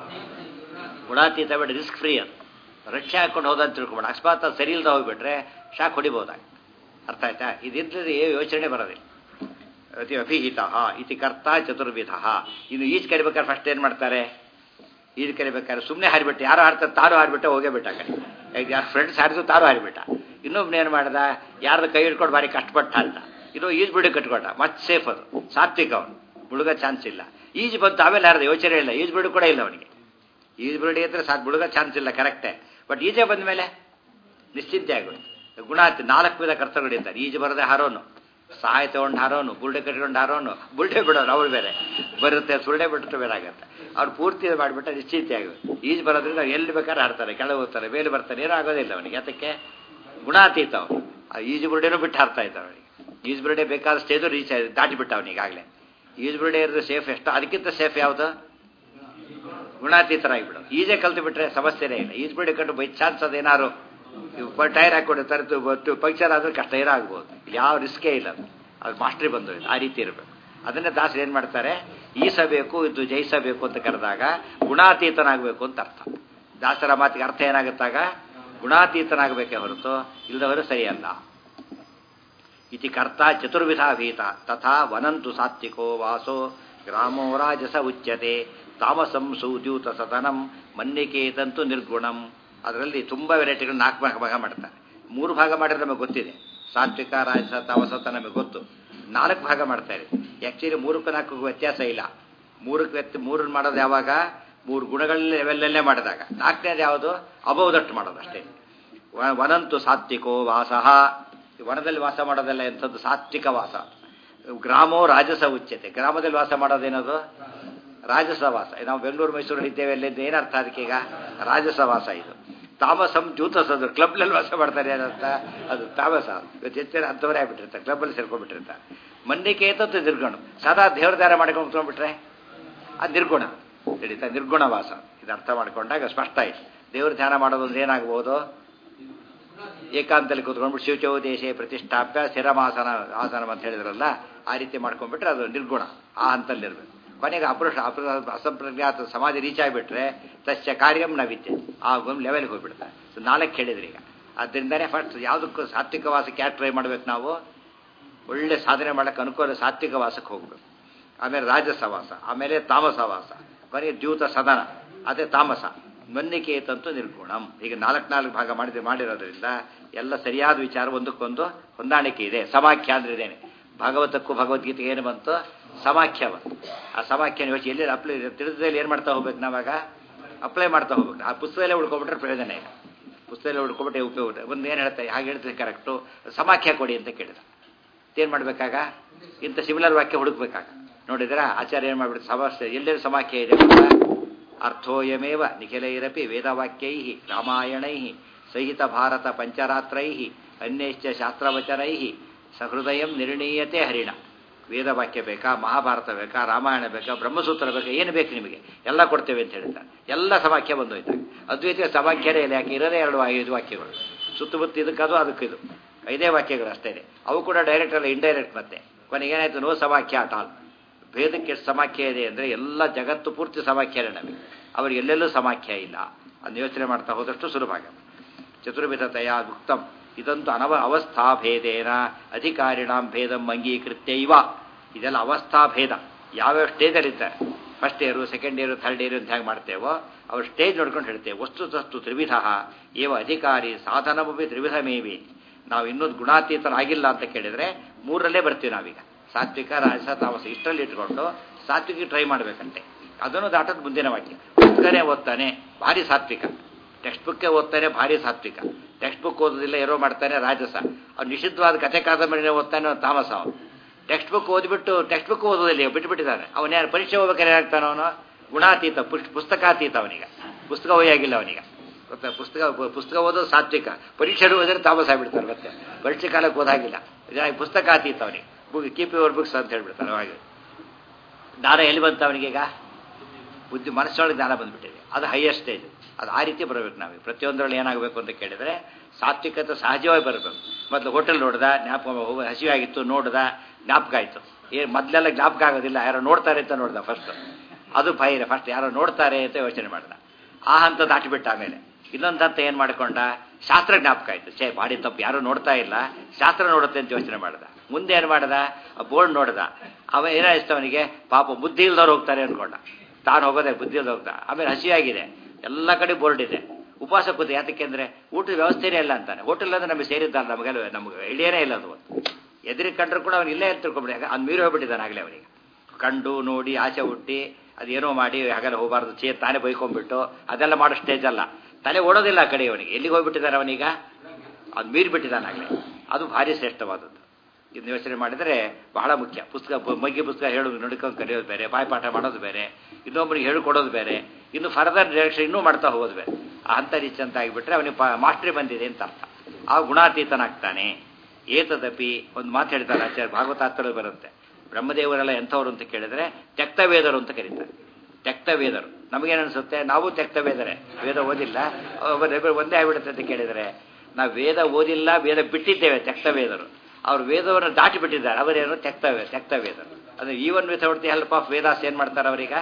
ಗುಣಾತೀತ ಬಿಟ್ಟು ರಿಸ್ಕ್ ಫ್ರೀ ಅದು ರಕ್ಷೆ ಹಾಕೊಂಡು ಹೋದಂತ ತಿಳ್ಕೊಬೇಡ ಅಕಸ್ಮಾತ್ ಅದು ಸರಿ ಇಲ್ಲದೆ ಹೋಗ್ಬಿಟ್ರೆ ಶಾಕ್ ಹೊಡಿಬೋದಾಗ ಅರ್ಥ ಆಯ್ತಾ ಇದಿಲ್ಲದೆ ಯೋಚನೆ ಬರೋದಿಲ್ಲ ಅತಿ ಅಭಿಹಿತ ಇತಿ ಕರ್ತ ಚತುರ್ವಿಧ ಇನ್ನು ಈಜು ಕಲಿಬೇಕಾದ್ರೆ ಫಸ್ಟ್ ಏನು ಮಾಡ್ತಾರೆ ಈಜು ಕಲಿಬೇಕಾದ್ರೆ ಸುಮ್ಮನೆ ಹಾರಿಬಿಟ್ಟು ಯಾರು ಹಾಡ್ತಾರೆ ತಾರು ಹಾರಿಬಿಟ್ಟು ಹೋಗೇ ಬಿಟ್ಟ ಕಡೆ ಈಗ ಯಾರು ಫ್ರೆಂಡ್ಸ್ ಹಾರಿದ್ರು ತಾರು ಹಾರಿಬಿಟ್ಟ ಇನ್ನೊಬ್ನ ಏನು ಮಾಡ್ದ ಯಾರ್ದು ಕೈ ಹಿಡ್ಕೊಂಡು ಭಾರಿ ಕಷ್ಟಪಟ್ಟು ಹಾರಿದ ಇದು ಈಜು ಬಿಡಿ ಕಟ್ಕೊಂಡ ಮತ್ತೆ ಸೇಫ್ ಅದು ಸಾತ್ವಿಕ ಅವನು ಮುಳುಗ ಚಾನ್ಸ್ ಇಲ್ಲ ಈಜು ಬಂತು ಆಮೇಲೆ ಹಾರಿದ ಯೋಚನೆ ಇಲ್ಲ ಈಜು ಬಿಡು ಕೂಡ ಇಲ್ಲ ಅವನಿಗೆ ಈಜು ಬಿಡಿ ಅಂದ್ರೆ ಸಾಕು ಮುಳುಗ ಚಾನ್ಸ್ ಇಲ್ಲ ಕರೆಕ್ಟೇ ಬಟ್ ಈಜೆ ಬಂದ ಮೇಲೆ ನಿಶ್ಚಿಂತೆ ಆಗೋದು ಗುಣಾತಿ ನಾಲ್ಕು ವಿಧ ಕರ್ತಗಳಿದ್ದಾರೆ ಈಜು ಬರದೆ ಹಾರೋನು ಸಹಾಯ ತಗೊಂಡು ಹಾರೋನು ಬುಲ್ಡೆ ಕಟ್ಕೊಂಡು ಹಾರೋನು ಬುಲ್ಡೆ ಬಿಡೋನು ಅವಳು ಬೇರೆ ಬರುತ್ತೆ ಸುಳ್ಳೆ ಬಿಟ್ಟು ಬೇರೆ ಆಗತ್ತೆ ಅವ್ರು ಪೂರ್ತಿ ಮಾಡಿಬಿಟ್ರೆ ನಿಶ್ಚಿಂತೆ ಆಗೋದು ಈಜು ಬರೋದ್ರಿಂದ ಅವ್ರು ಎಲ್ಲಿ ಬೇಕಾದ್ರೆ ಹಾರ್ತಾರೆ ಕೆಳಗೆ ಹೋಗ್ತಾರೆ ಮೇಲೆ ಬರ್ತಾರೆ ಏನೂ ಆಗೋದಿಲ್ಲ ಅವನಿಗೆ ಅದಕ್ಕೆ ಗುಣಾತೀತ ಅವನು ಆ ಈಜು ಬುರುಡೆನೂ ಬಿಟ್ಟು ಹಾರ್ತಾ ಇದ್ದಾವೆ ಅವನಿಗೆ ಈಜು ಬುರುಡೆ ಬೇಕಾದ ಸ್ಟೇಜು ರೀಚ್ ಆಯ್ತು ದಾಟಿಬಿಟ್ಟ ಅವನಿಗಾಗಲೇ ಈಜು ಬುರುಡೆ ಇರೋದು ಸೇಫ್ ಎಷ್ಟು ಅದಕ್ಕಿಂತ ಸೇಫ್ ಯಾವುದು ಗುಣಾತೀತರಾಗಿಬಿಡೋದು ಈಜೆ ಕಲ್ತು ಬಿಟ್ರೆ ಸಮಸ್ಯೆನೇ ಇಲ್ಲ ಈಜ್ ಬಿಡಿ ಕಟ್ಟು ಬೈ ಚಾನ್ಸ್ ಅದೇನಾರು ಟೈರ್ ಹಾಕ್ಕೊಂಡಿರ್ತಾರೆ ತು- ಪಂಕ್ಚರ್ ಆದ್ರೆ ಕಷ್ಟ ಏನೋ ಆಗ್ಬೋದು ಇಲ್ಲಿ ಯಾವ ರಿಸ್ಕೇ ಇಲ್ಲ ಅದು ಅದು ಮಾಸ್ಟ್ರಿ ಬಂದು ಆ ರೀತಿ ಇರಬೇಕು ಅದನ್ನೇ ದಾಸರು ಏನು ಮಾಡ್ತಾರೆ ಈಸಬೇಕು ಇದು ಜಯಿಸಬೇಕು ಅಂತ ಕರೆದಾಗ ಗುಣಾತೀತನಾಗಬೇಕು ಅಂತ ಅರ್ಥ ದಾಸರ ಮಾತಿಗೆ ಅರ್ಥ ಏನಾಗುತ್ತಾಗ ಗುಣಾತೀತನಾಗಬೇಕೇ ಹೊರತು ಇಲ್ಲದವರು ಸರಿಯಲ್ಲ ಇತಿ ಕರ್ತ ಚತುರ್ವಿಧಾಭೀತ ತಥಾ ವನಂತು ಸಾತ್ವಿಕೋ ವಾಸೋ ಗ್ರಾಮೋ ರಾಜಸ ಉಚ್ಯತೆ ತಾಮಸಂ ಸೂದ್ಯೂತ ಸದನಂ ಮನ್ನಿಕೇತಂತು ನಿರ್ಗುಣಂ ಅದರಲ್ಲಿ ತುಂಬ ವೆರೈಟಿಗಳು ನಾಲ್ಕು ಭಾಗ ಭಾಗ ಮಾಡ್ತಾರೆ ಮೂರು ಭಾಗ ಮಾಡಿದ್ರೆ ನಮಗೆ ಗೊತ್ತಿದೆ ಸಾತ್ವಿಕ ರಾಜಸ ತಾಮಸ ಅಂತ ನಮಗೆ ಗೊತ್ತು ನಾಲ್ಕು ಭಾಗ ಮಾಡ್ತಾರೆ ಆ್ಯಕ್ಚುಲಿ ಮೂರಕ್ಕೂ ನಾಲ್ಕು ವ್ಯತ್ಯಾಸ ಇಲ್ಲ ಮೂರಕ್ಕೆ ವ್ಯತ್ಯ ಮೂರನ್ನು ಮಾಡೋದು ಯಾವಾಗ ಮೂರು ಗುಣಗಳ ಲೆವೆಲ್ಲಲ್ಲೇ ಮಾಡಿದಾಗ ನಾಲ್ಕನೇದು ಯಾವುದು ಅಬೌದಟ್ಟು ಮಾಡೋದು ಅಷ್ಟೇ ವ- ವನಂತು ಸಾತ್ವಿಕೋ ವಾಸಃ ವನದಲ್ಲಿ ವಾಸ ಮಾಡೋದೆಲ್ಲ ಎಂಥದ್ದು ಸಾತ್ವಿಕ ವಾಸ ಗ್ರಾಮೋ ರಾಜಸ ಉಚ್ಯತೆ ಗ್ರಾಮದಲ್ಲಿ ವಾಸ ಮಾಡೋದೇನದು ರಾಜಸ ವಾಸ ನಾವು ಬೆಂಗಳೂರು ಮೈಸೂರಲ್ಲಿ ಇದ್ದೇವೆ ಅಲ್ಲಿಂದ ಏನರ್ಥ ಅದಕ್ಕೆ ಈಗ ರಾಜಸ ವಾಸ ಇದು ತಾಮಸಂ ಜೂತಸದು ಕ್ಲಬ್ನಲ್ಲಿ ವಾಸ ಮಾಡ್ತಾರೆ ಏನಂತ ಅದು ತಾಮಸ ಇವತ್ತು ಹೆಚ್ಚಿನ ಅಂಥವರೇ ಆಗ್ಬಿಟ್ಟಿರ್ತಾರೆ ಕ್ಲಬ್ಬಲ್ಲಿ ಸೇರ್ಕೊಂಡ್ಬಿಟ್ಟಿರ್ತಾರೆ ಮಣ್ಣಿಗೆ ಏತದ್ದು ನಿರ್ಗುಣ ಸದಾ ದೇವ್ರ ದಾರ ಮಾಡ್ಕೊಂಡು ಕುತ್ಕೊಂಡ್ಬಿಟ್ರೆ ಅದು ನಿರ್ಗುಣ ನಡೀತಾ ನಿರ್ಗುಣ ವಾಸ ಇದು ಅರ್ಥ ಮಾಡ್ಕೊಂಡಾಗ ಸ್ಪಷ್ಟ ಆಯ್ತು ದೇವ್ರ ಧ್ಯಾನ ಮಾಡೋದು ಅಂದ್ರೆ ಏನಾಗ್ಬೋದು ಏಕಾಂತಲ್ಲಿ ಕೂತ್ಕೊಂಡ್ಬಿಟ್ಟು ಶಿವಚೌ ದೇಶ ಪ್ರತಿಷ್ಠಾಪ್ಯ ಸ್ಥಿರಮಾಸನ ಆಸನ ಅಂತ ಹೇಳಿದ್ರಲ್ಲ ಆ ರೀತಿ ಮಾಡ್ಕೊಂಡ್ಬಿಟ್ರೆ ಅದು ನಿರ್ಗುಣ ಆ ಹಂತಲ್ಲಿರ್ಬೇಕು ಕೊನೆಗೆ ಅಪುರುಷ ಅಪುರ ಅಸಂಪ್ರಜ್ಞಾತ ಸಮಾಧಿ ರೀಚ್ ಆಗಿಬಿಟ್ರೆ ತಸ್ಯ ಕಾರ್ಯಂ ನ ವಿದ್ಯೆ ಆ ಒಂದು ಲೆವೆಲ್ಗೆ ಹೋಗ್ಬಿಡ್ತಾರೆ ಸೊ ನಾಲ್ಕು ಹೇಳಿದ್ರಿ ಈಗ ಅದರಿಂದನೇ ಫಸ್ಟ್ ಯಾವುದಕ್ಕೂ ಸಾತ್ವಿಕ ವಾಸಕ್ಕೆ ಯಾಕೆ ಟ್ರೈ ಮಾಡ್ಬೇಕು ನಾವು ಒಳ್ಳೆ ಸಾಧನೆ ಮಾಡಕ್ಕೆ ಅನುಕೂಲ ಸಾತ್ವಿಕ ವಾಸಕ್ಕೆ ಹೋಗ್ಬೇಕು ಆಮೇಲೆ ರಾಜಸವಾಸ ಆಮೇಲೆ ತಾಮಸವಾಸ ಕೊನೆಗೆ ದ್ಯೂತ ಸದನ ಅದೇ ತಾಮಸ ಮನ್ನಿಕೇತಂತೂ ನಿರ್ಗುಣಂ ಈಗ ನಾಲ್ಕು ನಾಲ್ಕು ಭಾಗ ಮಾಡಿದ್ರೆ ಮಾಡಿರೋದ್ರಿಂದ ಎಲ್ಲ ಸರಿಯಾದ ವಿಚಾರ ಒಂದಕ್ಕೊಂದು ಹೊಂದಾಣಿಕೆ ಇದೆ ಸಮಾಖ್ಯ ಅಂದ್ರೆ ಇದೇನೆ ಭಾಗವತಕ್ಕೂ ಭಗವದ್ಗೀತೆಗೆ ಏನು ಬಂತು ಸಮಾಖ್ಯ ಬಂತು ಆ ಸಮಾಖ್ಯ ಯೋಚನೆ ಎಲ್ಲಿ ಅಪ್ಲೈ ತಿಳಿದಲ್ಲಿ ಏನು ಮಾಡ್ತಾ ಹೋಗ್ಬೇಕು ನಾವಾಗ ಅಪ್ಲೈ ಮಾಡ್ತಾ ಹೋಗ್ಬೇಕು ಆ ಪುಸ್ತಕದಲ್ಲೇ ಉಳ್ಕೊಬಿಟ್ರೆ ಪ್ರಯೋಜನ ಇಲ್ಲ ಪುಸ್ತಕದಲ್ಲೇ ಉಳ್ಕೊಬಿಟ್ಟೆ ಉಪಯೋಗ ಒಂದು ಏನು ಹೇಳ್ತಾರೆ ಹಾಗೆ ಹೇಳ್ತಾರೆ ಕರೆಕ್ಟು ಸಮಾಖ್ಯ ಕೊಡಿ ಅಂತ ಕೇಳಿದ ಏನು ಮಾಡಬೇಕಾಗ ಇಂಥ ಸಿಮಿಲರ್ ವಾಕ್ಯ ಹುಡುಕ್ಬೇಕಾಗ ನೋಡಿದ್ರ ಆಚಾರ್ಯ ಏನು ಮಾಡ್ಬಿಟ್ಟು ಸಮಸ್ಯೆ ಎಲ್ಲೆಲ್ಲಿ ಸಮಾಖ್ಯ ಇದೆ ಗೊತ್ತಾ? ಅರ್ಥೋಯಮೇವ ನಿಖಿಲೈರಪಿ ವೇದವಾಕ್ಯೈ ರಾಮಾಯಣೈ ಸಹಿತ ಭಾರತ ಪಂಚರಾತ್ರೈ ಅನ್ಯಶ್ಚ ಶಾಸ್ತ್ರವಚನೈ ಸಹೃದಯಂ ನಿರ್ಣೀಯತೆ ಹರಿಣ ವೇದವಾಕ್ಯ ಬೇಕಾ ಮಹಾಭಾರತ ಬೇಕಾ ರಾಮಾಯಣ ಬೇಕಾ ಬ್ರಹ್ಮಸೂತ್ರ ಬೇಕಾ ಏನು ಬೇಕು ನಿಮಗೆ ಎಲ್ಲ ಕೊಡ್ತೇವೆ ಅಂತ ಹೇಳ್ತಾರೆ ಎಲ್ಲ ಸಮಾಖ್ಯ ಬಂದೋಯ್ತು ಅದ್ವೈತ ಸಮಾಖ್ಯನೇ ಇಲ್ಲ ಯಾಕೆ ಇರೋದೇ ಎರಡು ಐದು ವಾಕ್ಯಗಳು ಸುತ್ತಮುತ್ತ ಇದಕ್ಕದು ಅದಕ್ಕಿದು ಐದೇ ವಾಕ್ಯಗಳು ಅಷ್ಟೇ ಇದೆ ಅವು ಕೂಡ ಡೈರೆಕ್ಟ್ ಅಲ್ಲ ಇಂಡೈರೆಕ್ಟ್ ಮತ್ತೆ ಕೊನೆಗೆ ಏನಾಯ್ತು ನೋ ಸಮಾಖ್ಯ ಅಟ್ ಆಲ್ ಭೇದಕ್ಕೆ ಎಷ್ಟು ಸಮಾಖ್ಯ ಇದೆ ಅಂದರೆ ಎಲ್ಲ ಜಗತ್ತು ಪೂರ್ತಿ ಸಮಾಖ್ಯನೇ ನಮಗೆ ಅವ್ರಿಗೆ ಎಲ್ಲೆಲ್ಲೂ ಸಮಾಖ್ಯ ಇಲ್ಲ ಅದನ್ನ ಯೋಚನೆ ಮಾಡ್ತಾ ಹೋದಷ್ಟು ಸುಲಭ ಆಗ ಚತುರ್ವಿಧತೆಯ ಉಕ್ತಂ ಇದಂತೂ ಅನವ ಅವಸ್ಥಾ ಭೇದೇನ ಅಧಿಕಾರಿಣಾಂ ಭೇದಂ ಅಂಗೀಕೃತ್ಯ ಇವ ಇದೆಲ್ಲ ಅವಸ್ಥಾ ಭೇದ ಯಾವ್ಯಾವ ಸ್ಟೇಜಲ್ಲಿದ್ದಾರೆ first year second year third year ಅಂತ ಹೇಗೆ ಮಾಡ್ತೇವೋ ಅವ್ರ ಸ್ಟೇಜ್ ನೋಡ್ಕೊಂಡು ಹೇಳ್ತೇವೆ ವಸ್ತು ತಸ್ತು ತ್ರಿವಿಧ ಏವ ಅಧಿಕಾರಿ ಸಾಧನಮಿ ತ್ರಿವಿಧಮೇವಿ ನಾವು ಇನ್ನೂ ಗುಣಾತೀತರಾಗಿಲ್ಲ ಅಂತ ಕೇಳಿದ್ರೆ ಮೂರಲ್ಲೇ ಬರ್ತೀವಿ ನಾವೀಗ ಸಾತ್ವಿಕ ರಾಜಸ ತಾಮಸ ಇಷ್ಟರಲ್ಲಿ ಇಟ್ಕೊಂಡು ಸಾತ್ವಿಕ ಟ್ರೈ ಮಾಡಬೇಕಂತೆ ಅದನ್ನು ದಾಟೋದು ಮುಂದಿನ ವಾಕ್ಯ ಪುಸ್ತಕನೇ ಓದ್ತಾನೆ ಭಾರಿ ಸಾತ್ವಿಕ ಟೆಕ್ಸ್ಟ್ ಬುಕ್ಕೇ ಓದ್ತಾನೆ ಭಾರಿ ಸಾತ್ವಿಕ ಟೆಕ್ಸ್ಟ್ ಬುಕ್ ಓದೋದಿಲ್ಲ ಏನೋ ಮಾಡ್ತಾನೆ ರಾಜಸ ಅವ್ನು ನಿಷಿದ್ಧವಾದ ಕಥೆ ಕಾದಂಬರಿನೇ ಓದ್ತಾನೆ ಅವ್ನು ತಾಮಸ ಅವನು ಟೆಕ್ಸ್ಟ್ ಬುಕ್ ಓದ್ಬಿಟ್ಟು ಟೆಕ್ಸ್ಟ್ ಬುಕ್ ಓದೋದಿಲ್ಲ ಬಿಟ್ಟುಬಿಟ್ಟಿದ್ದಾನೆ ಅವನು ಯಾರು ಪರೀಕ್ಷೆ ಹೋಗ್ಬೇಕಾದ್ರೆ ಏನಾಗ್ತಾನೆ ಅವನು ಗುಣಾತೀತ ಪುಸ್ ಪುಸ್ತಕಾತೀತ ಅವನಿಗೆ ಪುಸ್ತಕ ಓಯಾಗಿಲ್ಲ ಅವನಿಗೆ ಗೊತ್ತಾ ಪುಸ್ತಕ ಪುಸ್ತಕ ಓದೋದು ಸಾತ್ವಿಕ ಪರೀಕ್ಷೆ ಓದಿದ್ರೆ ತಾಮಸ ಆಗ್ಬಿಡ್ತಾರೆ ಮತ್ತೆ ಪರೀಕ್ಷೆ ಕಾಲಕ್ಕೆ ಓದಾಗಿಲ್ಲ ಇದಾಗಿ ಪುಸ್ತಕಾತೀತ ಅವನಿಗೆ ಬುಕ್ ಕೀಪ್ ಯುವರ್ ಬುಕ್ಸ್ ಅಂತ ಹೇಳ್ಬಿಡ್ತಾರೆ ಅವಾಗ ಜ್ಞಾನ ಎಲ್ಲಿ ಬಂತು ಅವನಿಗೆ ಈಗ ಬುದ್ಧಿ ಮನಸ್ಸೊಳಗೆ ಜ್ಞಾನ ಬಂದ್ಬಿಟ್ಟಿದೆ ಅದು ಹೈಯೆಸ್ಟ್ ಸ್ಟೇಜ್ ಅದು ಆ ರೀತಿ ಬರಬೇಕು ನಾವು ಪ್ರತಿಯೊಂದರಲ್ಲಿ ಏನಾಗಬೇಕು ಅಂತ ಕೇಳಿದರೆ ಸಾತ್ವಿಕತೆ ಸಹಜವಾಗಿ ಬರಬೇಕು ಮೊದಲು ಹೋಟೆಲ್ ನೋಡ್ದ ಜ್ಞಾಪಕ ಹೋಗ ಹಸಿವಾಗಿತ್ತು ನೋಡ್ದ ಜ್ಞಾಪಕ ಆಯಿತು ಏನು ಮೊದಲೆಲ್ಲ ಜ್ಞಾಪಕ ಆಗೋದಿಲ್ಲ ಯಾರೋ ನೋಡ್ತಾರೆ ಅಂತ ನೋಡ್ದ ಫಸ್ಟ್ ಅದು ಭಯ ಫಸ್ಟ್ ಯಾರೋ ನೋಡ್ತಾರೆ ಅಂತ ಯೋಚನೆ ಮಾಡ್ದ ಆ ಹಂತ ದಾಟಿಬಿಟ್ಟ ಆಮೇಲೆ ಇನ್ನೊಂದು ಹಂತ ಏನು ಮಾಡ್ಕೊಂಡ ಶಾಸ್ತ್ರ ಜ್ಞಾಪಕ ಆಯಿತು ಛೇ ಮಾಡಿ ತಪ್ಪು ಯಾರೂ ನೋಡ್ತಾ ಇಲ್ಲ ಶಾಸ್ತ್ರ ನೋಡುತ್ತೆ ಅಂತ ಯೋಚನೆ ಮಾಡ್ದ ಮುಂದೆ ಏನು ಮಾಡ್ದ ಆ ಬೋರ್ಡ್ ನೋಡ್ದ ಅವ ಏನಾಯ್ತು ಅವನಿಗೆ ಪಾಪ ಬುದ್ಧಿ ಇಲ್ದವ್ರು ಹೋಗ್ತಾರೆ ಅನ್ಕೊಂಡ ತಾನು ಹೋಗೋದೇ ಬುದ್ಧಿ ಇಲ್ದ ಹೋಗ್ತಾ ಆಮೇಲೆ ಹಸಿಯಾಗಿದೆ ಎಲ್ಲ ಕಡೆ ಬೋರ್ಡ್ ಇದೆ ಉಪವಾಸ ಕೂತು ಯಾತಕ್ಕೆ ಅಂದರೆ ಊಟದ ವ್ಯವಸ್ಥೆನೇ ಇಲ್ಲ ಅಂತಾನೆ ಹೋಟೆಲ್ ಅಂದ್ರೆ ನಮಗೆ ಸೇರಿದ್ದಲ್ಲ ನಮಗೆಲ್ಲ ನಮಗೆ ಇಳಿಯೇ ಇಲ್ಲ ಅದು ಎದುರಿಗೆ ಕಂಡ್ರು ಕೂಡ ಅವ್ನು ಇಲ್ಲೇ ತಿಳ್ಕೊಂಬಿಡಿ ಅದು ಮೀರಿ ಹೋಗ್ಬಿಟ್ಟಿದ್ದಾನೆ ಆಗಲೇ ಅವನಿಗೆ ಕಂಡು ನೋಡಿ ಆಸೆ ಹುಟ್ಟಿ ಅದೇನೋ ಮಾಡಿ ಹಾಗೆಲ್ಲ ಹೋಗಬಾರ್ದು ಚೇರ್ ತಾನೇ ಬೈಕೊಂಡ್ಬಿಟ್ಟು ಅದೆಲ್ಲ ಮಾಡೋ ಸ್ಟೇಜ್ ಅಲ್ಲ ತಲೆ ಓಡೋದಿಲ್ಲ ಆ ಕಡೆ ಅವನಿಗೆ ಎಲ್ಲಿಗೆ ಹೋಗ್ಬಿಟ್ಟಿದ್ದಾನೆ ಅವನೀಗ ಅದು ಮೀರಿ ಬಿಟ್ಟಿದ್ದಾನೆ ಆಗಲೇ ಅದು ಭಾರಿ ಶ್ರೇಷ್ಠವಾದದ್ದು ಇದನ್ನ ಯೋಚನೆ ಮಾಡಿದರೆ ಬಹಳ ಮುಖ್ಯ ಪುಸ್ತಕ ಮಗ್ಗಿ ಪುಸ್ತಕ ಹೇಳೋದು ನಡ್ಕೊಂಡು ಕರೆಯೋದು ಬೇರೆ ಬಾಯ್ಪಾಠ ಮಾಡೋದು ಬೇರೆ ಇನ್ನೊಬ್ಬರಿಗೆ ಹೇಳ್ಕೊಡೋದು ಬೇರೆ ಇನ್ನು ಫರ್ದರ್ ಡೈರೆಕ್ಷನ್ ಇನ್ನೂ ಮಾಡ್ತಾ ಹೋಗೋದು ಬೇರೆ ಆ ಹಂತ ರೀಚ್ ಅಂತ ಆಗಿಬಿಟ್ರೆ ಅವನಿಗೆ ಪಾ ಮಾಸ್ಟ್ರಿ ಬಂದಿದೆ ಅಂತ ಅರ್ಥ ಆ ಗುಣಾತೀತನಾಗ್ತಾನೆ ಏತದಪಿ ಒಂದು ಮಾತು ಹೇಳ್ತಾರೆ ಆಚಾರ್ಯ ಭಾಗವತಾತ್ರಲ್ಲಿ ಬರುತ್ತೆ ಬ್ರಹ್ಮದೇವರೆಲ್ಲ ಎಂಥವ್ರು ಅಂತ ಕೇಳಿದ್ರೆ ತ್ಯಕ್ತವೇದರು ಅಂತ ಕರೀತಾರೆ ತ್ಯಕ್ತವೇದರು ನಮಗೇನು ಅನಿಸುತ್ತೆ ನಾವು ತೆಕ್ತ ವೇದರೆ ವೇದ ಓದಿಲ್ಲ ಅವ್ರು ಒಂದೇ ಆಗ್ಬಿಡುತ್ತೆ ಅಂತ ಕೇಳಿದರೆ ನಾವು ವೇದ ಓದಿಲ್ಲ ವೇದ ಬಿಟ್ಟಿದ್ದೇವೆ ತೆಕ್ತ ವೇದರು ಅವ್ರು ವೇದವನ್ನು ದಾಟಿ ಬಿಟ್ಟಿದ್ದಾರೆ ಅವರೇನು ತೆಕ್ತ ವೇ ತೆಕ್ತ ವೇದರು ಅದು even without the help of Vedas ಏನು ಮಾಡ್ತಾರೆ ಅವರೀಗ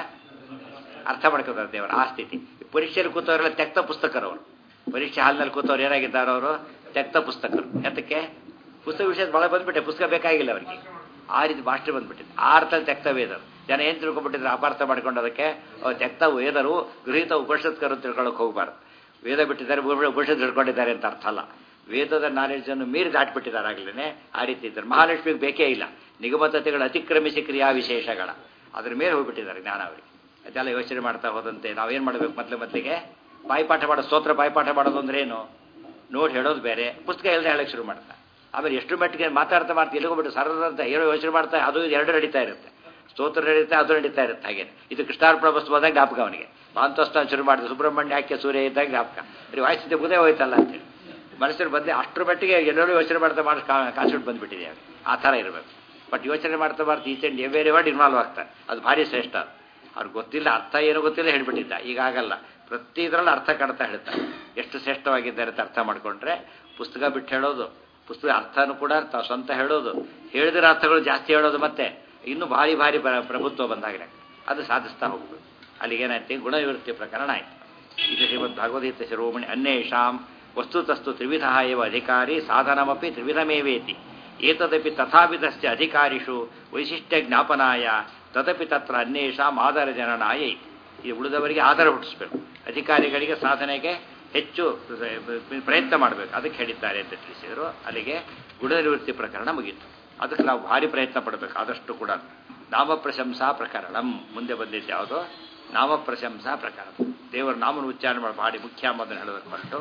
ಅರ್ಥ ಮಾಡ್ಕೋತಾರೆ ದೇವರು ಆ ಸ್ಥಿತಿ ಪರೀಕ್ಷೆಯಲ್ಲಿ ಕೂತವರೆಲ್ಲ ತೆಕ್ತ ಪುಸ್ತಕರವರು ಪರೀಕ್ಷೆ ಹಾಲಿನಲ್ಲಿ ಕೂತವ್ರು ಏನಾಗಿದ್ದಾರೆ ಅವರು ತೆಕ್ತ ಪುಸ್ತಕರು ಯಾತಕ್ಕೆ ಪುಸ್ತಕ ವಿಷಯದ ಬಳ ಬಂದ್ಬಿಟ್ಟೆ ಪುಸ್ತಕ ಬೇಕಾಗಿಲ್ಲ ಅವರಿಗೆ ಆ ರೀತಿ ಭಾಷೆ ಬಂದ್ಬಿಟ್ಟಿದೆ ಆ ಅರ್ಥದಲ್ಲಿ ತೆಕ್ತ ವೇದರು ಜನ ಏನು ತಿಳ್ಕೊಂಡ್ಬಿಟ್ಟಿದ್ರೆ ಅಪಾರ್ಥ ಮಾಡ್ಕೊಂಡು ಅದಕ್ಕೆ ಅವ್ರು ತೆಕ್ತ ವೇದರು ಗೃಹೀತ ಉಪನಿಷತ್ಕರು ತಿಳ್ಕೊಳ್ಳೋಕೆ ಹೋಗಬಾರ್ದು ವೇದ ಬಿಟ್ಟಿದ್ದಾರೆ ಉಪನಿಷತ್ ತಿಳ್ಕೊಂಡಿದ್ದಾರೆ ಅಂತ ಅರ್ಥ ಅಲ್ಲ ವೇದದ ನಾಲೆಡ್ಜನ್ನು ಮೀರಿ ದಾಟ್ಬಿಟ್ಟಿದ್ದಾರೆ ಆಗ್ಲೇ ಆ ರೀತಿ ಇದ್ದಾರೆ ಮಹಾಲಕ್ಷ್ಮಿಗೆ ಬೇಕೇ ಇಲ್ಲ ನಿಗಮತತೆಗಳು ಅತಿಕ್ರಮಿಸಿ ಕ್ರಿಯಾ ವಿಶೇಷಗಳ ಅದ್ರ ಮೇಲೆ ಹೋಗ್ಬಿಟ್ಟಿದ್ದಾರೆ ಜ್ಞಾನ ಅವರಿಗೆ ಅದೆಲ್ಲ ಯೋಚನೆ ಮಾಡ್ತಾ ಹೋದಂತೆ ನಾವೇನು ಮಾಡಬೇಕು ಮೊದಲು ಮೊದಲಿಗೆ ಬಾಯಿಪಾಠ ಮಾಡೋ ಸ್ತೋತ್ರ ಬಾಯಿಪಾಠ ಮಾಡೋದು ಅಂದ್ರೆ ಏನು ನೋಡಿ ಹೇಳೋದು ಬೇರೆ ಪುಸ್ತಕ ಎಲ್ಲದೆ ಹೇಳಕ್ಕೆ ಶುರು ಮಾಡ್ತಾ ಆಮೇಲೆ ಎಷ್ಟು ಮಟ್ಟಿಗೆ ಮಾತಾಡ್ತಾ ಮಾಡ್ತಾ ಎಲ್ಲಿಗೋಗ್ಬಿಟ್ಟು ಸರದ ಅಂತ ಏನೋ ಯೋಚನೆ ಮಾಡ್ತಾ ಅದು ಇದು ಎರಡು ನಡೀತಾ ಇರುತ್ತೆ ಸ್ತೋತ್ರ ನಡೀತಾ ಅದು ನಡೀತಾ ಇರುತ್ತೆ ಹಾಗೆ ಇದು ಕೃಷ್ಣಾರ್ಪಣ ವಸ್ತು ಬಂದಾಗ ಜ್ಞಾಪಕ ಅವನಿಗೆ ಮಾಂತೋಸ್ತಾನ ಶುರು ಮಾಡಿದ ಸುಬ್ರಹ್ಮಣ್ಯ ಹಾಕಿ ಸೂರ್ಯ ಇದ್ದಾಗ ಜ್ಞಾಪಕ ಬರೀ ವಾಯಿಸಿದ್ದೆ ಬುದೇ ಹೋಯ್ತಲ್ಲ ಅಂತೇಳಿ ಮನಸ್ಸಲ್ಲಿ ಬಂದೆ ಅಷ್ಟರ ಮಟ್ಟಿಗೆ ಎಲ್ಲರೂ ಯೋಚನೆ ಮಾಡ್ತಾ ಮಾಡಿ ಕಾನ್ಸೆಪ್ಟ್ ಬಂದ್ಬಿಟ್ಟಿದೆ ಅವ್ರಿಗೆ ಆ ಥರ ಇರಬೇಕು ಬಟ್ ಯೋಚನೆ ಮಾಡ್ತಾ ಮಾಡ್ತಾ ಈಚೆ ಎವ್ರಿ ವರ್ಡ್ ಇನ್ವಾಲ್ವ್ ಆಗ್ತಾರೆ ಅದು ಭಾರಿ ಶ್ರೇಷ್ಠ ಅದು ಅವ್ರಿಗೆ ಗೊತ್ತಿಲ್ಲ ಅರ್ಥ ಏನೋ ಗೊತ್ತಿಲ್ಲ ಹೇಳ್ಬಿಟ್ಟಿದ್ದ ಈಗ ಆಗಲ್ಲ ಪ್ರತಿ ಇದರಲ್ಲಿ ಅರ್ಥ ಕಾಣ್ತಾ ಹೇಳ್ತಾರೆ ಎಷ್ಟು ಶ್ರೇಷ್ಠವಾಗಿದ್ದಾರೆ ಅಂತ ಅರ್ಥ ಮಾಡ್ಕೊಂಡ್ರೆ ಪುಸ್ತಕ ಬಿಟ್ಟು ಹೇಳೋದು ಪುಸ್ತಕ ಅರ್ಥನೂ ಕೂಡ ತಾವು ಸ್ವಂತ ಹೇಳೋದು ಹೇಳಿದಿರೋ ಅರ್ಥಗಳು ಜಾಸ್ತಿ ಹೇಳೋದು ಮತ್ತೆ ಇನ್ನೂ ಭಾರಿ ಭಾರಿ ಪ್ರಭುತ್ವ ಬಂದಾಗಲೇ ಅದು ಸಾಧಿಸ್ತಾ ಹೋಗ್ಬೇಕು ಅಲ್ಲಿಗೇನಾಯ್ತು ಗುಣವಿವೃತ್ತಿ ಪ್ರಕರಣ ಆಯ್ತು ಇದು ಶ್ರೀಮದ್ ಭಗವದ್ಗೀತೆ ಶಿರೋಮಣಿ ಅನ್ಯೇಷಾಂ ವಸ್ತುತಸ್ತು ತ್ರಿವಿಧ ಏವ ಅಧಿಕಾರಿ ಸಾಧನಮಪಿ ತ್ರಿವಿಧಮೇವೇತಿ ಏತದಪಿ ತಥಾವಿಧಸ್ಯ ಅಧಿಕಾರಿಷು ವೈಶಿಷ್ಟ್ಯ ಜ್ಞಾಪನಾಯ ತದಪಿ ತತ್ರ ಅನ್ಯೇಷಾಂ ಆಧಾರ ಜನನಾಯ ಈ ಉಳಿದವರಿಗೆ ಆಧಾರ ಹುಟ್ಟಿಸ್ಬೇಕು ಅಧಿಕಾರಿಗಳಿಗೆ ಸಾಧನೆಗೆ ಹೆಚ್ಚು ಪ್ರಯತ್ನ ಮಾಡಬೇಕು ಅದಕ್ಕೆ ಹೇಳಿದ್ದಾರೆ ಅಂತ ತಿಳಿಸಿದರು ಅಲ್ಲಿಗೆ ಗುಣನಿವೃತ್ತಿ ಪ್ರಕರಣ ಮುಗೀತು ಅದಕ್ಕೆ ನಾವು ಭಾರಿ ಪ್ರಯತ್ನ ಪಡಬೇಕು ಆದಷ್ಟು ಕೂಡ ನಾಮ ಪ್ರಶಂಸಾ ಪ್ರಕರಣ ಮುಂದೆ ಬಂದಿದ್ದು ಯಾವುದೋ ನಾಮ ಪ್ರಶಂಸಾ ಪ್ರಕರಣ ದೇವರ ನಾಮನ ಉಚ್ಚಾರಣೆ ಮಾಡಿ ಭಾರಿ ಮುಖ್ಯ ಎಂಬುದನ್ನು ಹೇಳೋದಕ್ಕೆ ಹೊರಟು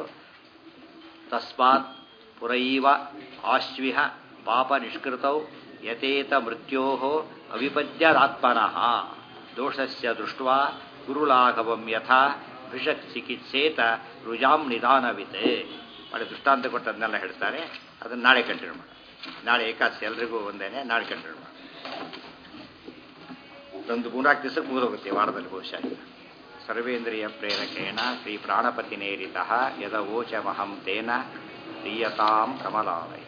ತಸ್ಮಾತ್ ಪುರೈವ ಆಶ್ವಿಹ ಪಾಪ ನಿಷ್ಕೃತೌ ಯತೇತ ಮೃತ್ಯೋ ಅವಿಪದ್ಯದಾತ್ಮನಃ ದೋಷಸ್ಯ ದೃಷ್ಟ್ವಾ ಗುರುಲಾಘವಂ ಯಥಾ ಭಿಷಕ್ ಚಿಕಿತ್ಸೇತ ರುಜಾಂ ನಿಧಾನವಿದೆ ಮಾಡಿ ದೃಷ್ಟಾಂತ ಕೊಟ್ಟದನ್ನೆಲ್ಲ ಹೇಳ್ತಾರೆ ಅದನ್ನು ನಾಳೆ ಕಂಟಿನ್ಯೂ ಮಾಡಿ ನಾಳೆ ಏಕಾದಶಿ ಎಲ್ರಿಗೂ ಒಂದೇನೆ ನಾಳೆ ಕಂಟಿನ್ಯೂ ಮಾಡಿ ಒಂದು ಮೂರ್ನಾಲ್ಕು ದಿವಸಕ್ಕೆ ಮುಗಿದೋಗುತ್ತೆ ವಾರದಲ್ಲಿ ಬಹುಶಃ ಸರ್ವೇಂದ್ರಿಯ ಪ್ರೇರಕೇಣ ಶ್ರೀ ಪ್ರಾಣಪತಿ ನೇರಿತ ಯದ ಓಚಮಹಂ ತೇನ ದೀಯತಾಂ ಕಮಲಾಲಯ